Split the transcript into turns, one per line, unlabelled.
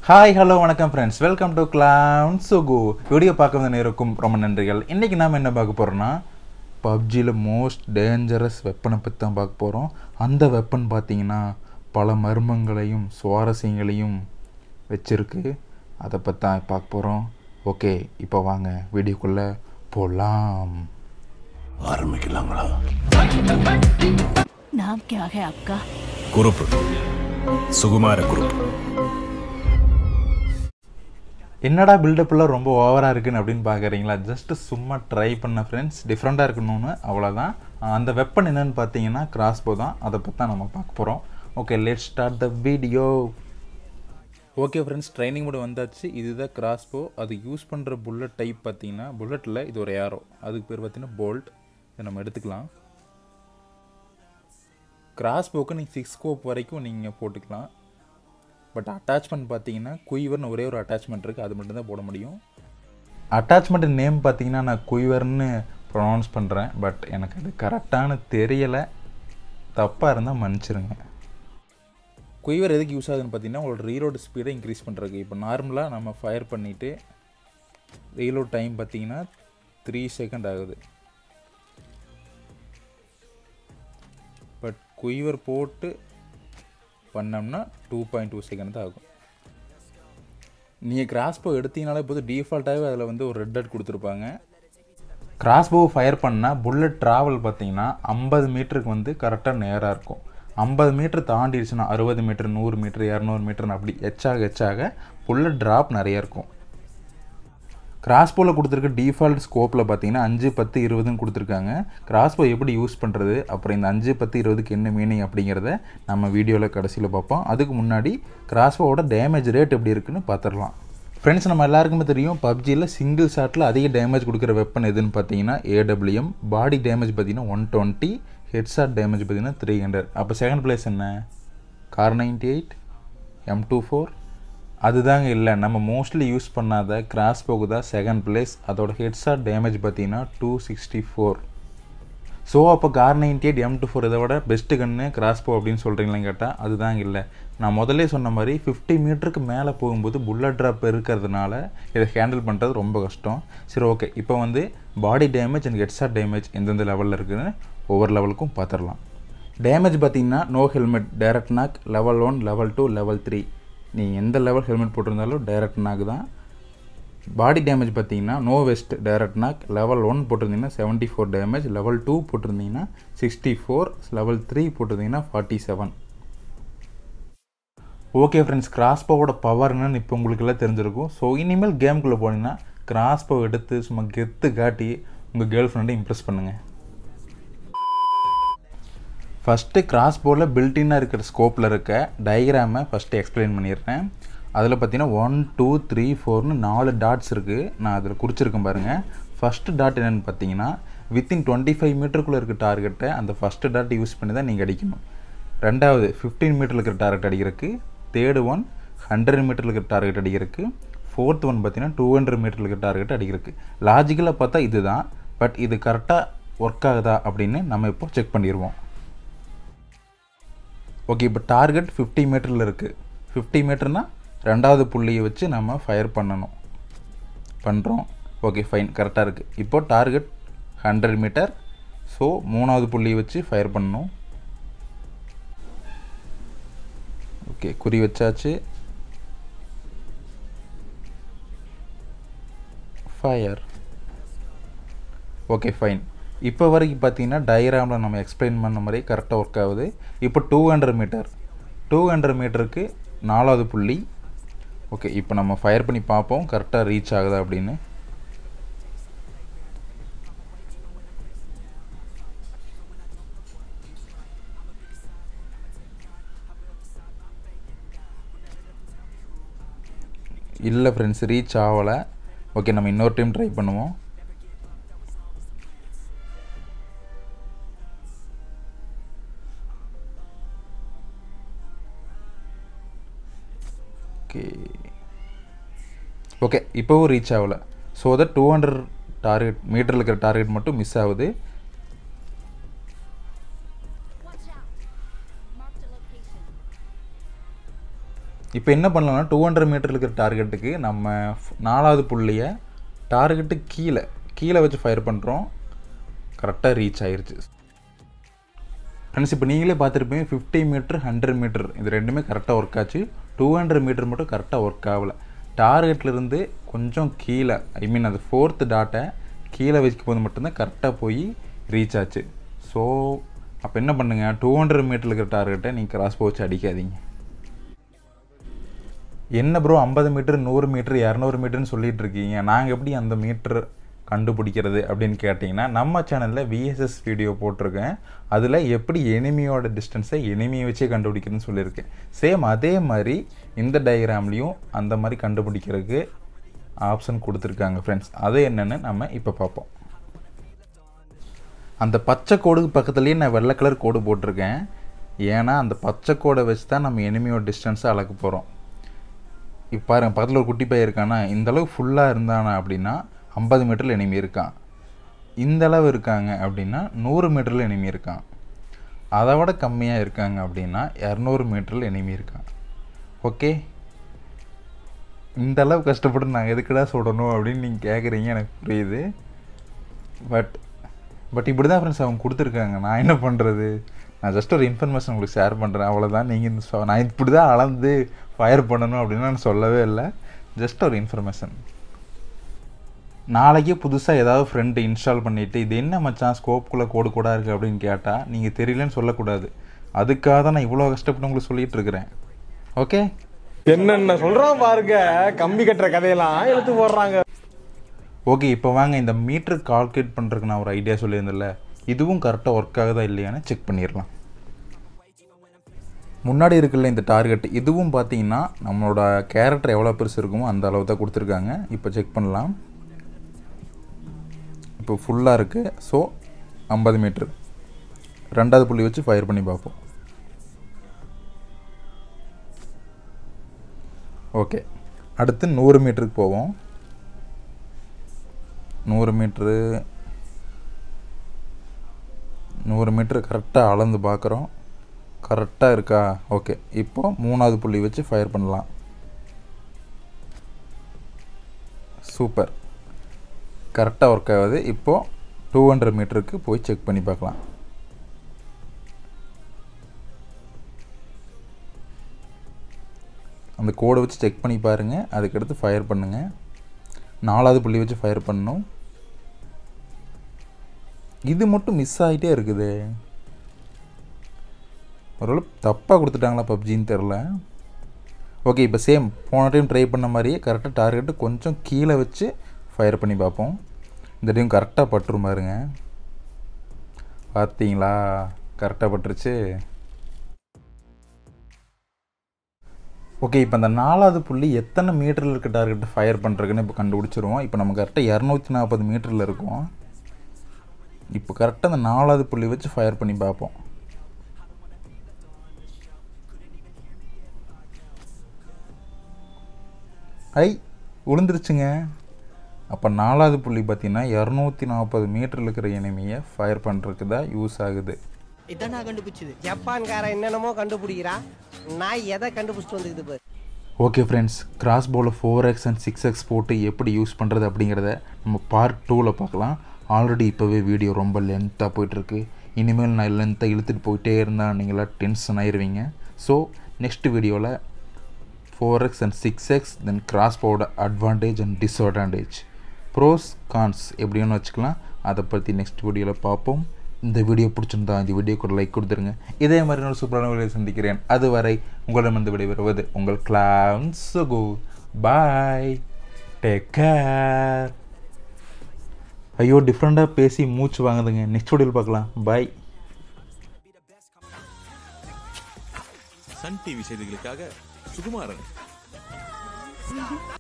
hi hello வணக்கம் friends welcome to clan Sugu video பார்க்க வந்த நேருக்கும் ரொம்ப நன்றிகள் இன்றைக்கி நாம் என்ன பார்க்க போகிறோன்னா பப்ஜியில் மோஸ்ட் டேஞ்சரஸ் வெப்பனை பற்றி தான் பார்க்க போகிறோம் அந்த வெப்பன் பார்த்தீங்கன்னா பல மர்மங்களையும் சுவாரஸ்யங்களையும் வச்சிருக்கு அதை பற்றி தான் பார்க்க போகிறோம் ஓகே இப்போ வாங்க வீடியோக்குள்ளே போகலாம்
ஆரம்பிக்கலாங்களா
नाम क्या है आपका
குரூப் சுகுமார குரூப்
என்னடா பில்டப்லாம் ரொம்ப ஓவராக இருக்குன்னு அப்படின்னு பார்க்குறீங்களா ஜஸ்ட் சும்மா ட்ரை பண்ண ஃப்ரெண்ட்ஸ் டிஃப்ரெண்ட்டாக இருக்கணும்னு அவ்வளோதான் அந்த வெப்பன் என்னன்னு பார்த்தீங்கன்னா கிராஸ்போ தான் அதை பற்றி தான் நம்ம பார்க்க போகிறோம் okay let start the video okay friends training mode வந்தாச்சு இதுதான் கிராஸ்போ அது யூஸ் பண்ணுற புல்லட் டைப் பார்த்தீங்கன்னா புல்லட்டில் இது ஒரு ஏரோ அதுக்கு பேர் பார்த்தீங்கன்னா போல்ட் இதை நம்ம எடுத்துக்கலாம் கிராஸ்போக்கு நீங்கள் சிக்ஸ் ஸ்கோப் வரைக்கும் நீங்கள் போட்டுக்கலாம் பட் அட்டாச்மெண்ட் பார்த்தீங்கன்னா குய்வர்னு ஒரே ஒரு அட்டாச்மெண்ட் இருக்குது அது மட்டும் தான் போட முடியும் அட்டாச்மெண்ட் நேம் பார்த்தீங்கன்னா நான் குய்வர்னு ப்ரொனவுன்ஸ் பண்ணுறேன் பட் எனக்கு அது கரெக்டானு தெரியலை தப்பாக இருந்தால் மன்னிச்சிருங்க குய்வர் எதுக்கு யூஸ் ஆகுதுன்னு பார்த்தீங்கன்னா உங்களோட ரீலோட் ஸ்பீடை இன்க்ரீஸ் பண்ணுறதுக்கு இப்போ நார்மலாக நம்ம ஃபயர் பண்ணிவிட்டு ரீலோட் டைம் பார்த்தீங்கன்னா த்ரீ செகண்ட் ஆகுது பட் குய்வர் போட்டு பண்ணோம்னா டூ பாயிண்ட் டூ செகண்ட் தான் ஆகும் நீங்கள் கிராஸ்போ எடுத்தீங்கனாலே போது டிஃபால்ட்டாகவே அதில் வந்து ஒரு ரெட் டாட் கொடுத்துருப்பாங்க கிராஸ்போ ஃபயர் பண்ணால் புல்லட் ட்ராவல் பார்த்தீங்கன்னா ஐம்பது மீட்டருக்கு வந்து கரெக்டாக நேராக இருக்கும் ஐம்பது மீட்டர் தாண்டிடுச்சுன்னா அறுபது மீட்டர் நூறு மீட்டர் இரநூறு மீட்டர்னு அப்படி எச்சாக எச்சாக புல்லட் ட்ராப் நிறைய இருக்கும் கிராஸ்போவில் கொடுத்துருக்க டிஃபால்ட் ஸ்கோப்பில் பார்த்தீங்கன்னா அஞ்சு பத்து இருபதுன்னு கொடுத்துருக்காங்க கிராஸ்போ எப்படி யூஸ் பண்ணுறது அப்புறம் இந்த அஞ்சு பத்து இருபதுக்கு என்ன மீனிங் அப்படிங்கிறத நம்ம வீடியோவில் கடைசியில் பார்ப்போம் அதுக்கு முன்னாடி கிராஸ்போவோட டேமேஜ் ரேட் எப்படி இருக்குன்னு பார்த்துடலாம் ஃப்ரெண்ட்ஸ் நம்ம எல்லாருக்குமே தெரியும் பப்ஜியில் சிங்கிள் ஷாட்டில் அதிக டேமேஜ் கொடுக்குற வெப்பன் எதுன்னு பார்த்தீங்கன்னா ஏடபிள்யூஎம் பாடி டேமேஜ் பார்த்தீங்கன்னா one twenty head shot damage பார்த்தீங்கன்னா த்ரீ ஹண்ட்ரட் அப்போ செகண்ட் பிளேஸ் என்ன Kar ninety eight M two four அதுதாங்க இல்லை நம்ம மோஸ்ட்லி யூஸ் பண்ணாத கிராஸ் போக்கு தான் செகண்ட் பிளேஸ் அதோட ஹெட்ஷாட் டேமேஜ் பார்த்தீங்கன்னா டூ சிக்ஸ்டி ஃபோர் ஸோ அப்போ Kar ninety eight M two four இதை விட பெஸ்ட்டு கன்று கிராஸ்போ அப்படின்னு சொல்கிறீங்களான்னு கேட்டால் அதுதாங்க இல்லை நான் முதல்ல சொன்ன மாதிரி ஃபிஃப்டி மீட்டருக்கு மேலே போகும்போது புல்லட் ட்ராப் இருக்கிறதுனால இதை ஹேண்டில் பண்ணுறது ரொம்ப கஷ்டம் சரி ஓகே இப்போ வந்து body damage and headshot damage எந்தெந்த லெவலில் இருக்குதுன்னு ஒவ்வொரு லெவலுக்கும் பார்த்துடலாம் டேமேஜ் பார்த்தீங்கன்னா no helmet direct knock level one level two level three நீ எந்த லெவல் ஹெல்மெட் போட்டிருந்தாலும் டைரக்ட் நாக் தான் பாடி டேமேஜ் பார்த்தீங்கன்னா no vest direct knock level one போட்டிருந்தீங்கன்னா seventy four damage level two போட்டிருந்தீங்கன்னா சிக்ஸ்டி ஃபோர் லெவல் த்ரீ போட்டிருந்தீங்கன்னா forty seven okay friends கிராஸ்போவோட power என்னன்னு இப்போ உங்களுக்கு எல்லாம் தெரிஞ்சிருக்கும் ஸோ இனிமேல் கேமுக்குள்ளே போனீங்கன்னா கிராஸ்போ எடுத்து சும்மா கெத்து காட்டி உங்கள் கேர்ள் ஃப்ரெண்டை இம்ப்ரெஸ் பண்ணுங்கள் ஃபஸ்ட்டு கிராஸ் போர்டில் பில்டின்னாக இருக்கிற ஸ்கோப்பில் இருக்க டயக்ராமை ஃபஸ்ட்டு எக்ஸ்பிளைன் பண்ணிடுறேன் அதில் பார்த்தீங்கன்னா ஒன் டூ த்ரீ ஃபோர்னு நாலு டாட்ஸ் இருக்குது நான் அதில் குறிச்சிருக்கேன் பாருங்கள் ஃபஸ்ட்டு டாட் என்னென்னு பார்த்தீங்கன்னா வித்தின் டுவெண்ட்டி ஃபைவ் மீட்டருக்குள்ளே இருக்க டார்கெட்டை அந்த ஃபஸ்ட்டு டாட் யூஸ் பண்ணி தான் நீங்கள் அடிக்கணும் ரெண்டாவது ஃபிஃப்டீன் மீட்டரில் இருக்கிற டார்கெட் அடிக்கிறதுக்கு தேர்டு ஒன் ஹண்ட்ரட் மீட்டரில் இருக்கிற டார்கெட் அடிக்கிறதுக்கு ஃபோர்த் ஒன் பார்த்தீங்கன்னா டூ ஹண்ட்ரட் மீட்டரில் இருக்கிற டார்கெட் அடிக்கிறதுக்கு லாஜிக்கலாக பார்த்தா இது தான் பட் இது கரெக்டாக ஒர்க் ஆகுதா அப்படின்னு நம்ம இப்போ செக் பண்ணிடுவோம் ஓகே இப்போ டார்கெட் ஃபிஃப்டி மீட்டரில் இருக்குது ஃபிஃப்டி மீட்டர்னால் ரெண்டாவது புள்ளியை வச்சு நம்ம ஃபயர் பண்ணணும் பண்ணுறோம் ஓகே ஃபைன் கரெக்டாக இருக்குது இப்போ டார்கெட் ஹண்ட்ரட் மீட்டர் ஸோ மூணாவது புள்ளியை வச்சு ஃபயர் பண்ணணும் ஓகே குறி வச்சாச்சு ஃபயர் ஓகே ஃபைன் இப்போ வரைக்கும் பார்த்தீங்கன்னா டயக்ராமில் நம்ம எக்ஸ்பிளைன் பண்ண மாதிரி கரெக்டாக ஒர்க் ஆகுது இப்போ two hundred meter two hundred மீட்டருக்கு நாலாவது புள்ளி ஓகே இப்போ நம்ம ஃபயர் பண்ணி பார்ப்போம் கரெக்டாக ரீச் ஆகுதா அப்படின்னு இல்லை ஃப்ரெண்ட்ஸ் ரீச் ஆகலை ஓகே நம்ம இன்னொரு டைம் ட்ரை பண்ணுவோம் ஓகே ஓகே இப்போவும் ரீச் ஆகலை so that two hundred target மீட்டரில் இருக்கிற டார்கெட் மட்டும் மிஸ் ஆகுது இப்போ என்ன பண்ணலாம்னா டூ ஹண்ட்ரட் மீட்டர் இருக்கிற டார்கெட்டுக்கு நம்ம f- நாலாவது புள்ளியை டார்கெட்டு கீழே கீழே வச்சு ஃபயர் பண்ணுறோம் கரெக்டாக ரீச் ஆயிருச்சு ஃப்ரெண்ட்ஸ் இப்போ நீங்களே பார்த்துருப்பீங்க ஃபிஃப்டி மீட்டர் ஹண்ட்ரட் மீட்டர் இது ரெண்டுமே கரெக்டாக ஒர்க் ஆச்சு டூ ஹண்ட்ரட் மீட்டர் மட்டும் கரெக்டாக ஒர்க் ஆகலை டார்கெட்லேருந்து கொஞ்சம் கீழே ஐ மீன் அது ஃபோர்த்து டாட்டை கீழே வச்சுக்கும் போது மட்டும்தான் கரெக்டாக போய் ரீச் ஆச்சு ஸோ அப்போ என்ன பண்ணுங்கள் டூ ஹண்ட்ரட் மீட்டர் இருக்கிற டார்கெட்டை நீங்கள் கிராஸ் வச்சு அடிக்காதீங்க என்ன ப்ரோ ஐம்பது மீட்டர் நூறு மீட்டர் இரநூறு மீட்டர்னு சொல்லிட்டு இருக்கீங்க நாங்கள் எப்படி அந்த மீட்டர் கண்டுபிடிக்கிறது அப்படின்னு கேட்டிங்கன்னா நம்ம சேனலில் விஎஸ்எஸ் வீடியோ போட்டிருக்கேன் அதில் எப்படி எனிமியோட டிஸ்டன்ஸை எனிமியை வச்சே கண்டுபிடிக்கிறதுன்னு சொல்லியிருக்கேன் சேம் அதே மாதிரி இந்த டயக்ராம்லேயும் அந்த மாதிரி கண்டுபிடிக்கிறதுக்கு ஆப்ஷன் கொடுத்துருக்காங்க ஃப்ரெண்ட்ஸ் அது என்னென்னு நம்ம இப்போ பார்ப்போம் அந்த பச்சை கோடுக்கு பக்கத்துலேயே நான் வெள்ளை கலர் கோடு போட்டிருக்கேன் ஏன்னா அந்த பச்சை கோடை வச்சு தான் நம்ம எனிமியோட டிஸ்டன்ஸை அளக்க போகிறோம் இப்போ பாருங்க பக்கத்தில் ஒரு குட்டி பையன் இருக்கானா இந்த அளவு ஃபுல்லாக இருந்தானா அப்படின்னா ஐம்பது மீட்டரில் எனிமி இருக்கான் இந்த அளவு இருக்காங்க அப்படின்னா நூறு மீட்டரில் எனிமி இருக்கான் அதை விட கம்மியாக இருக்காங்க அப்படின்னா இரநூறு மீட்டரில் எனிமி இருக்கான் ஓகே இந்த அளவு கஷ்டப்பட்டு நான் எதுக்குடா சுடணும் அப்படின்னு நீங்கள் கேட்குறீங்க எனக்கு புரியுது பட் பட் இப்படி தான் ஃப்ரெண்ட்ஸ் அவங்க கொடுத்துருக்காங்க நான் என்ன பண்ணுறது நான் ஜஸ்ட் ஒரு இன்ஃபர்மேஷன் உங்களுக்கு ஷேர் பண்ணுறேன் அவ்வளோதான் நீங்கள் இந்த சொ- நான் இப்படி தான் அளந்து ஃபயர் பண்ணணும் அப்படின்னு நான் சொல்லவே இல்லை ஜஸ்ட் ஒரு இன்ஃபர்மேஷன் நாளைக்கே புதுசாக ஏதாவது ஃப்ரெண்டு இன்ஸ்டால் பண்ணிவிட்டு இது என்ன மச்சான் ஸ்கோப்புக்குள்ளே கோடு கூட இருக்குது அப்படின்னு கேட்டால் நீங்கள் தெரியலன்னு சொல்லக்கூடாது அதுக்காக தான் நான் இவ்வளோ கஷ்டப்பட்டு உங்களுக்கு சொல்லிட்டு இருக்கிறேன் ஓகே
என்னென்ன சொல்றான் பாருங்க கம்பி கட்டுற கதையெல்லாம் எடுத்து போடுறாங்க
ஓகே இப்போ வாங்க இந்த மீட்டர் கால்குலேட் பண்ணுறதுக்கு நான் ஒரு ஐடியா சொல்லியிருந்தேன்ல இதுவும் கரெக்டாக ஒர்க் ஆகுதா இல்லையான்னு செக் பண்ணிடலாம் முன்னாடி இருக்குல்ல இந்த டார்கெட் இதுவும் பார்த்தீங்கன்னா நம்மளோட கேரக்டர் எவ்வளோ பெருசு இருக்குமோ அந்த அளவு தான் கொடுத்துருக்காங்க இப்போ செக் பண்ணலாம் இப்போ ஃபுல்லாக இருக்குது ஸோ ஐம்பது மீட்ரு ரெண்டாவது புள்ளி வச்சு ஃபயர் பண்ணி பார்ப்போம் ஓகே அடுத்து நூறு மீட்டருக்கு போவோம் நூறு மீட்ரு நூறு மீட்ரு கரெக்டாக அளந்து பார்க்குறோம் கரெக்டாக இருக்கா ஓகே இப்போ மூணாவது புள்ளி வச்சு ஃபயர் பண்ணலாம் சூப்பர் கரெக்டாக ஒர்க் ஆகுது இப்போது டூ ஹண்ட்ரட் மீட்டருக்கு போய் செக் பண்ணி பார்க்கலாம் அந்த கோடை வச்சு செக் பண்ணி பாருங்கள் அதுக்கடுத்து ஃபயர் பண்ணுங்கள் நாலாவது புள்ளி வச்சு ஃபயர் பண்ணணும் இது மட்டும் மிஸ் ஆகிட்டே இருக்குது ஒருவேளை தப்பாக கொடுத்துட்டாங்களா பப்ஜின்னு தெரில ஓகே இப்போ சேம் போன டைம் ட்ரை பண்ண மாதிரியே கரெக்டாக டார்கெட்டு கொஞ்சம் கீழே வச்சு ஃபயர் பண்ணி பார்ப்போம் இந்த டைம் கரெக்டாக பட்டுரும் பாருங்க பார்த்தீங்களா கரெக்டாக பட்டுருச்சு ஓகே இப்போ அந்த நாலாவது புள்ளி எத்தனை மீட்டரில் இருக்க டார்கெட்டை ஃபயர் பண்ணுறதுன்னு இப்போ கண்டுபிடிச்சிருவோம் இப்போ நம்ம கரெக்டாக இரநூத்தி நாற்பது மீட்டரில் இருக்கோம் இப்போ கரெக்டாக அந்த நாலாவது புள்ளி வச்சு ஃபயர் பண்ணி பார்ப்போம் ஐ விழுந்துருச்சுங்க அப்போ நாலாவது புள்ளி பார்த்தீங்கன்னா இரநூத்தி நாற்பது மீட்டரில் இருக்கிற எனிமியை ஃபயர் பண்ணுறதுக்கு தான் யூஸ் ஆகுது
இதான் நான் கண்டுபிடிச்சது
ஜப்பான்காரன் என்னென்னமோ கண்டுபிடிக்கிறான் நான் எதை கண்டுபிடிச்சிட்டு வந்துக்குது பாரு
ஓகே ஃப்ரெண்ட்ஸ் கிராஸ் போவில் four X and six X போட்டு எப்படி யூஸ் பண்ணுறது அப்படிங்கிறத நம்ம பார்ட் டூவில் பார்க்கலாம் ஆல்ரெடி இப்போவே வீடியோ ரொம்ப லென்த்தாக போயிட்டுருக்கு இனிமேல் நான் லென்த்தாக இழுத்துட்டு போயிட்டே இருந்தால் நீங்களாம் டென்ஷன் ஆயிடுவீங்க ஸோ நெக்ஸ்ட் வீடியோவில் four X and six X then cross போவோட advantage and disadvantage pros cons எப்படின்னு வச்சுக்கலாம் அதை பற்றி நெக்ஸ்ட் வீடியோவில் பார்ப்போம் இந்த வீடியோ பிடிச்சிருந்தா இந்த வீடியோக்கு ஒரு லைக் கொடுத்துருங்க இதே மாதிரி ஒரு சூப்பரான வீடியோ சந்திக்கிறேன் அதுவரை உங்களிடமிருந்து விடைபெறுவது உங்கள் clan Sugu bye take care ஐயோ டிஃப்ரெண்ட்டாக பேசி மூச்சு வாங்குதுங்க நெக்ஸ்ட் வீடியோவில் பார்க்கலாம் பாய்
சன் டிவி செய்திகளுக்காக சுகுமாரன்